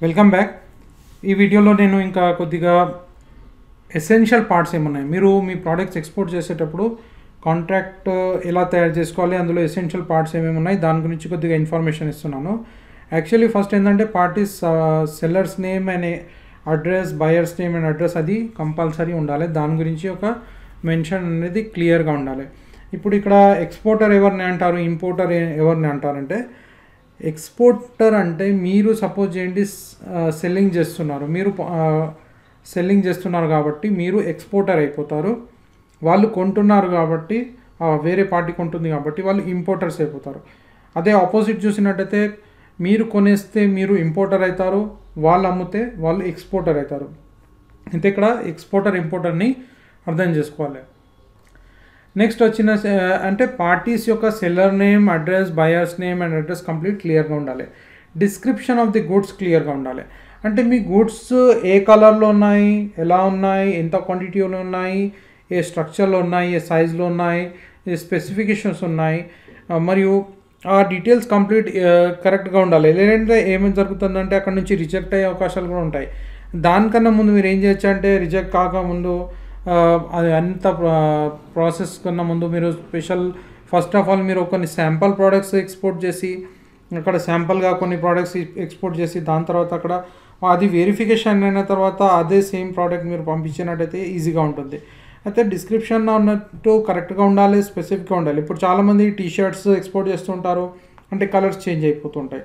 welcome back ఈ వీడియోలో నేను ఇంకా కొద్దిగా ఎసెన్షియల్ పార్ట్స్ ఏమున్నాయి మీరు మీ ప్రోడక్ట్స్ ఎక్స్పోర్ట్ చేసేటప్పుడు కాంట్రాక్ట్ ఎలా తయారు చేసుకోవాలి అందులో ఎసెన్షియల్ పార్ట్స్ ఏమేమి ఉన్నాయి దాని గురించి కొద్దిగా ఇన్ఫర్మేషన్ ఇస్తున్నాను యాక్చువల్లీ ఫస్ట్ ఏంటంటే parties sellers name and address buyers name and address అది కంపల్సరీ ఉండాలి దాని గురించి ఒక మెన్షన్ అనేది క్లియర్గా ఉండాలి ఇప్పుడు ఇక్కడ ఎక్స్పోర్టర్ ఎవరిని అంటారు ఇంపోర్టర్ ఎవరిని అంటారంటే ఎక్స్పోర్టర్ అంటే మీరు సపోజ్ చేయండి సెల్లింగ్ చేస్తున్నారు మీరు సెల్లింగ్ చేస్తున్నారు కాబట్టి మీరు ఎక్స్పోర్టర్ అయిపోతారు వాళ్ళు కొంటున్నారు కాబట్టి ఆ, వేరే పార్టీ కొంటుంది కాబట్టి వాళ్ళు ఇంపోర్టర్స్ అయిపోతారు అదే ఆపోజిట్ చూసినట్టయితే మీరు కొనేస్తే మీరు ఇంపోర్టర్ అవుతారు వాళ్ళు అమ్మితే వాళ్ళు ఎక్స్పోర్టర్ అవుతారు అయితే ఇక్కడ ఎక్స్పోర్టర్ ఇంపోర్టర్ని అర్థం చేసుకోవాలి నెక్స్ట్ వచ్చిన ఆ, అంటే పార్టీస్ యొక్క seller name address buyers name and address complete క్లియర్గా ఉండాలి డిస్క్రిప్షన్ ఆఫ్ ది గుడ్స్ క్లియర్గా ఉండాలి అంటే మీ గుడ్స్ ఏ కలర్లో ఉన్నాయి ఎలా ఉన్నాయి ఎంత క్వాంటిటీలో ఉన్నాయి ఏ స్ట్రక్చర్లో ఉన్నాయి ఏ సైజులో ఉన్నాయి ఏ స్పెసిఫికేషన్స్ ఉన్నాయి ఆ, మరియు ఆ డీటెయిల్స్ కంప్లీట్ కరెక్ట్గా ఉండాలి లేదంటే ఏమేమి జరుగుతుందంటే అక్కడ నుంచి రిజెక్ట్ అయ్యే అవకాశాలు కూడా ఉంటాయి దానికన్నా ముందు మీరు ఏం చేయొచ్చు అంటే రిజెక్ట్ కాకముందు ఆ, అది అంత ప్రాసెస్ కన్నా ముందు మీరు స్పెషల్ ఫస్ట్ ఆఫ్ ఆల్ మీరు కొన్ని శాంపుల్ ప్రోడక్ట్స్ ఎక్స్పోర్ట్ చేసి అక్కడ శాంపుల్గా కొన్ని ప్రోడక్ట్స్ ఎక్స్పోర్ట్ చేసి దాని తర్వాత అక్కడ అది వెరిఫికేషన్ అయిన తర్వాత అదే సేమ్ ప్రోడక్ట్ మీరు పంపించినట్టయితే ఈజీగా ఉంటుంది అయితే డిస్క్రిప్షన్ ఉన్నట్టు కరెక్ట్గా ఉండాలి స్పెసిఫిక్గా ఉండాలి ఇప్పుడు చాలామంది టీ షర్ట్స్ ఎక్స్పోర్ట్ చేస్తుంటారు అంటే కలర్స్ చేంజ్ అయిపోతుంటాయి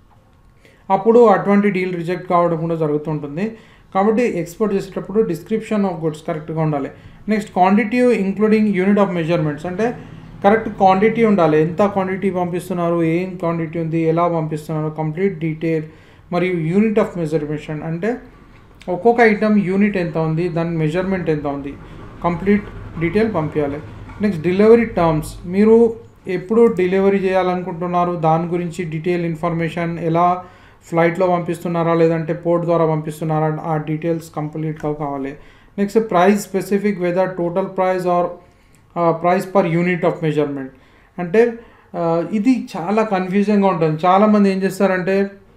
అప్పుడు అటువంటి డీల్ రిజెక్ట్ కావడం కూడా జరుగుతుంటుంది కాబట్టి ఎక్స్పోర్ట్ చేసేటప్పుడు డిస్క్రిప్షన్ ఆఫ్ గుడ్స్ కరెక్ట్గా ఉండాలి next quantity including unit of measurements అంటే కరెక్ట్ క్వాంటిటీ ఉండాలి ఎంత క్వాంటిటీ పంపిస్తున్నారు ఏం క్వాంటిటీ ఉంది ఎలా పంపిస్తున్నారు కంప్లీట్ డీటెయిల్ మరియు యూనిట్ ఆఫ్ మెజర్మెంట్ అంటే ఒక్కొక్క ఐటమ్ యూనిట్ ఎంత ఉంది దాని మెజర్మెంట్ ఎంత ఉంది కంప్లీట్ డీటెయిల్ పంపించాలి నెక్స్ట్ డెలివరీ టర్మ్స్ మీరు ఎప్పుడు డెలివరీ చేయాలనుకుంటున్నారు దాని గురించి డీటెయిల్ ఇన్ఫర్మేషన్ ఎలా ఫ్లైట్లో పంపిస్తున్నారా లేదంటే పోర్ట్ ద్వారా పంపిస్తున్నారా ఆ డీటెయిల్స్ కంప్లీట్గా కావాలి next price specific whether total price or price per unit of measurement అంటే ఆ, ఇది చాలా కన్ఫ్యూజన్గా ఉంటుంది చాలామంది ఏం చేస్తారంటే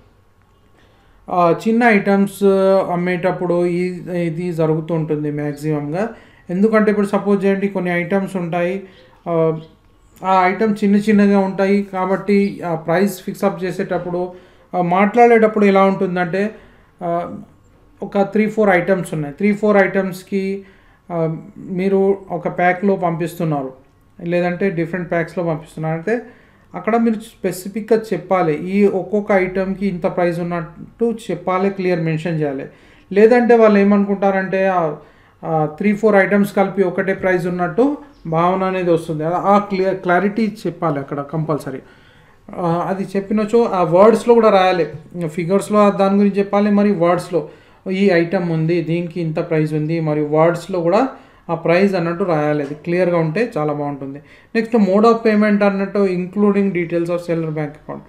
ఆ, చిన్న ఐటమ్స్ అమ్మేటప్పుడు ఈ ఇది జరుగుతూ ఉంటుంది మ్యాక్సిమంగా ఎందుకంటే ఇప్పుడు సపోజ్ చేయండి కొన్ని ఐటమ్స్ ఉంటాయి ఆ, ఆ ఐటమ్ చిన్న చిన్నగా ఉంటాయి కాబట్టి ఆ ప్రైస్ ఫిక్సప్ చేసేటప్పుడు ఆ, మాట్లాడేటప్పుడు ఎలా ఉంటుందంటే ఆ, ఒక త్రీ ఫోర్ ఐటమ్స్ ఉన్నాయి త్రీ ఫోర్ ఐటమ్స్కి మీరు ఒక ప్యాక్లో పంపిస్తున్నారు లేదంటే డిఫరెంట్ ప్యాక్స్లో పంపిస్తున్నారు అంటే అక్కడ మీరు స్పెసిఫిక్గా చెప్పాలి ఈ ఒక్కొక్క ఐటమ్కి ఇంత ప్రైస్ ఉన్నట్టు చెప్పాలి క్లియర్ మెన్షన్ చేయాలి లేదంటే వాళ్ళు ఏమనుకుంటారంటే త్రీ ఫోర్ ఐటమ్స్ కలిపి ఒకటే ప్రైస్ ఉన్నట్టు భావన అనేది వస్తుంది ఆ- ఆ క్లియర్ క్లారిటీ చెప్పాలి అక్కడ కంపల్సరీ అది చెప్పినచో ఆ వర్డ్స్లో కూడా రాయాలి ఫిగర్స్లో దాని గురించి చెప్పాలి మరి వర్డ్స్లో ఈ ఐటమ్ ఉంది దీనికి ఇంత ప్రైస్ ఉంది మరియు వర్డ్స్లో కూడా ఆ ప్రైస్ అన్నట్టు రాయాలి అది క్లియర్గా ఉంటే చాలా బాగుంటుంది నెక్స్ట్ మోడ్ ఆఫ్ పేమెంట్ అన్నట్టు including details of seller bank account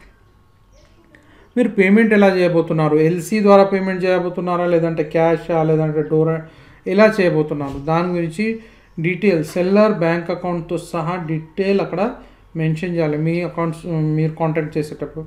మీరు పేమెంట్ ఎలా చేయబోతున్నారు ఎల్సీ ద్వారా పేమెంట్ చేయబోతున్నారా లేదంటే క్యాషా లేదంటే డోర్ ఎలా చేయబోతున్నారు దాని గురించి డీటెయిల్ సెల్లర్ బ్యాంక్ అకౌంట్తో సహా డీటెయిల్ అక్కడ మెన్షన్ చేయాలి మీ అకౌంట్స్ మీరు కాంటాక్ట్ చేసేటప్పుడు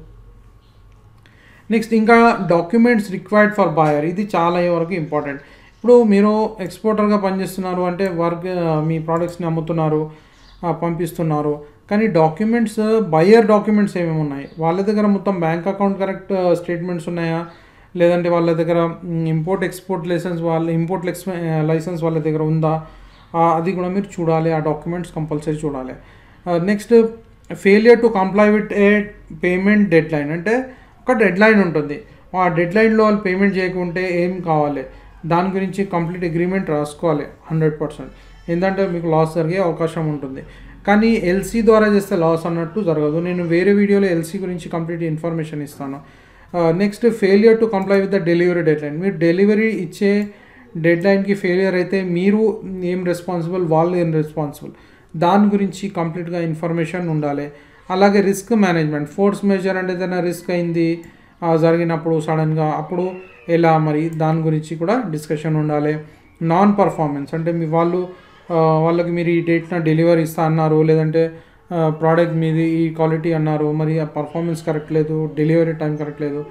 నెక్స్ట్ ఇంకా డాక్యుమెంట్స్ రిక్వైర్డ్ ఫర్ బాయర్ ఇది చాలా వరకు ఇంపార్టెంట్ ఇప్పుడు మీరు ఎక్స్పోర్టర్గా పనిచేస్తున్నారు అంటే వర్క్ మీ ప్రోడక్ట్స్ని అమ్ముతున్నారు ఆ, పంపిస్తున్నారు కానీ డాక్యుమెంట్స్ బయర్ డాక్యుమెంట్స్ ఏమేమి ఉన్నాయి వాళ్ళ దగ్గర మొత్తం బ్యాంక్ అకౌంట్ కరెక్ట్ స్టేట్మెంట్స్ ఉన్నాయా లేదంటే వాళ్ళ దగ్గర ఇంపోర్ట్ ఎక్స్పోర్ట్ లైసెన్స్ వాళ్ళ ఇంపోర్ట్ లైసెన్స్ వాళ్ళ దగ్గర ఉందా ఆ, అది కూడా మీరు చూడాలి ఆ డాక్యుమెంట్స్ కంపల్సరీ చూడాలి next failure to comply with a payment deadline అంటే ఒక డెడ్ లైన్ ఉంటుంది ఆ డెడ్ లైన్లో వాళ్ళు పేమెంట్ చేయకుంటే ఏం కావాలి దాని గురించి కంప్లీట్ అగ్రిమెంట్ రాసుకోవాలి హండ్రెడ్ పర్సెంట్ ఏంటంటే మీకు లాస్ జరిగే అవకాశం ఉంటుంది కానీ ఎల్సీ ద్వారా చేస్తే లాస్ అన్నట్టు జరగదు నేను వేరే వీడియోలో ఎల్సీ గురించి కంప్లీట్ ఇన్ఫర్మేషన్ ఇస్తాను next failure to comply with the delivery deadline మీరు డెలివరీ ఇచ్చే డెడ్ లైన్కి ఫెయిలియర్ అయితే మీరు ఏం రెస్పాన్సిబుల్ వాళ్ళు ఏం రెస్పాన్సిబుల్ దాని గురించి కంప్లీట్గా ఇన్ఫర్మేషన్ ఉండాలి అలాగే రిస్క్ మేనేజ్మెంట్ ఫోర్స్ మేజర్ అంటే ఏదైనా రిస్క్ అయింది ఆ, జరిగినప్పుడు సడన్గా అప్పుడు ఎలా మరి దాని గురించి కూడా డిస్కషన్ ఉండాలి నాన్ పర్ఫార్మెన్స్ అంటే మీ వాళ్ళు ఆ, వాళ్ళకి మీరు ఈ డేట్న డెలివరీ ఇస్తా అన్నారు లేదంటే ప్రోడక్ట్ మీది ఈ క్వాలిటీ అన్నారు మరి ఆ పర్ఫార్మెన్స్ కరెక్ట్ లేదు డెలివరీ టైం కరెక్ట్ లేదు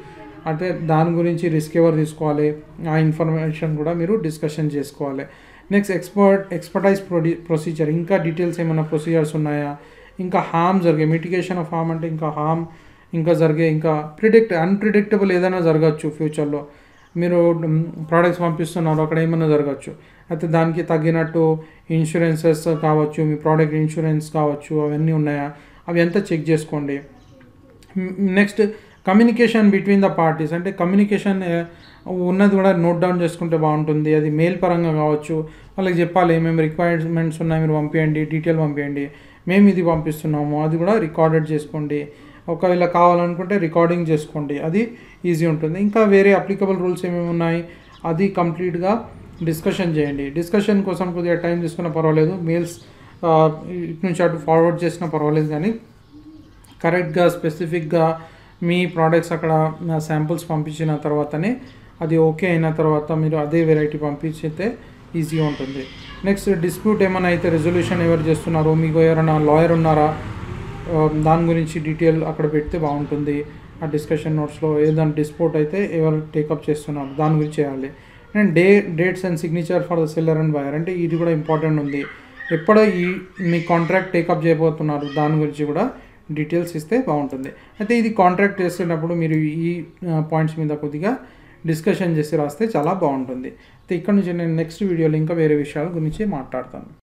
అంటే దాని గురించి రిస్క్ ఎవరు తీసుకోవాలి ఆ ఇన్ఫర్మేషన్ కూడా మీరు డిస్కషన్ చేసుకోవాలి నెక్స్ట్ ఎక్స్పర్ట్ ఎక్స్పర్టైజ్ ప్రొడి ప్రొసీజర్ ఇంకా డీటెయిల్స్ ఏమైనా ప్రొసీజర్స్ ఉన్నాయా ఇంకా హామ్ జరిగే మిటిగేషన్ ఆఫ్ హామ్ అంటే ఇంకా హామ్ ఇంకా జరిగే ఇంకా ప్రిడిక్ట్ అన్ప్రిడిక్టబుల్ ఏదైనా జరగచ్చు ఫ్యూచర్లో మీరు ప్రోడక్ట్స్ పంపిస్తున్నారు అక్కడ ఏమైనా జరగచ్చు అయితే దానికి తగ్గినట్టు ఇన్సూరెన్సెస్ కావచ్చు మీ ప్రోడక్ట్ ఇన్సూరెన్స్ కావచ్చు అవన్నీ ఉన్నాయా అవి అంతా చెక్ చేసుకోండి next communication between the parties అంటే కమ్యూనికేషన్ ఉన్నది కూడా నోట్ డౌన్ చేసుకుంటే బాగుంటుంది అది మెయిల్ పరంగా కావచ్చు వాళ్ళకి చెప్పాలి ఏమేమి రిక్వైర్మెంట్స్ ఉన్నాయి మీరు పంపించండి డీటెయిల్ పంపించండి మేము ఇది పంపిస్తున్నాము అది కూడా రికార్డెడ్ చేసుకోండి ఒకవేళ కావాలనుకుంటే రికార్డింగ్ చేసుకోండి అది ఈజీ ఉంటుంది ఇంకా వేరే అప్లికబుల్ రూల్స్ ఏమేమి ఉన్నాయి అది కంప్లీట్గా డిస్కషన్ చేయండి డిస్కషన్ కోసం కొద్దిగా టైం తీసుకున్నా పర్వాలేదు మెయిల్స్ ఇటు నుంచి అటు ఫార్వర్డ్ చేసినా పర్వాలేదు కానీ కరెక్ట్గా స్పెసిఫిక్గా మీ ప్రోడక్ట్స్ అక్కడ శాంపుల్స్ పంపించిన తర్వాతనే అది ఓకే అయిన తర్వాత మీరు అదే వెరైటీ పంపించితే ఈజీగా ఉంటుంది నెక్స్ట్ డిస్ప్యూట్ ఏమైనా అయితే రెజల్యూషన్ ఎవరు చేస్తున్నారో మీకు ఎవరైనా లాయర్ ఉన్నారా ఆ, దాని గురించి డీటెయిల్ అక్కడ పెడితే బాగుంటుంది ఆ డిస్కషన్ నోట్స్లో ఏదైనా డిస్ప్యూట్ అయితే ఎవరు టేకప్ చేస్తున్నారు దాని గురించి చేయాలి and day dates and signature for the seller and buyer అంటే ఇది కూడా ఇంపార్టెంట్ ఉంది ఎప్పుడో ఈ మీ కాంట్రాక్ట్ టేకప్ చేయబోతున్నారు దాని గురించి కూడా డీటెయిల్స్ ఇస్తే బాగుంటుంది అయితే ఇది కాంట్రాక్ట్ చేసేటప్పుడు మీరు ఈ పాయింట్స్ మీద కొద్దిగా డిస్కషన్ చేసి రాస్తే చాలా బాగుంటుంది అయితే ఇక్కడ నుంచి నేను నెక్స్ట్ వీడియోలో ఇంకా వేరే విషయాల గురించి మాట్లాడతాను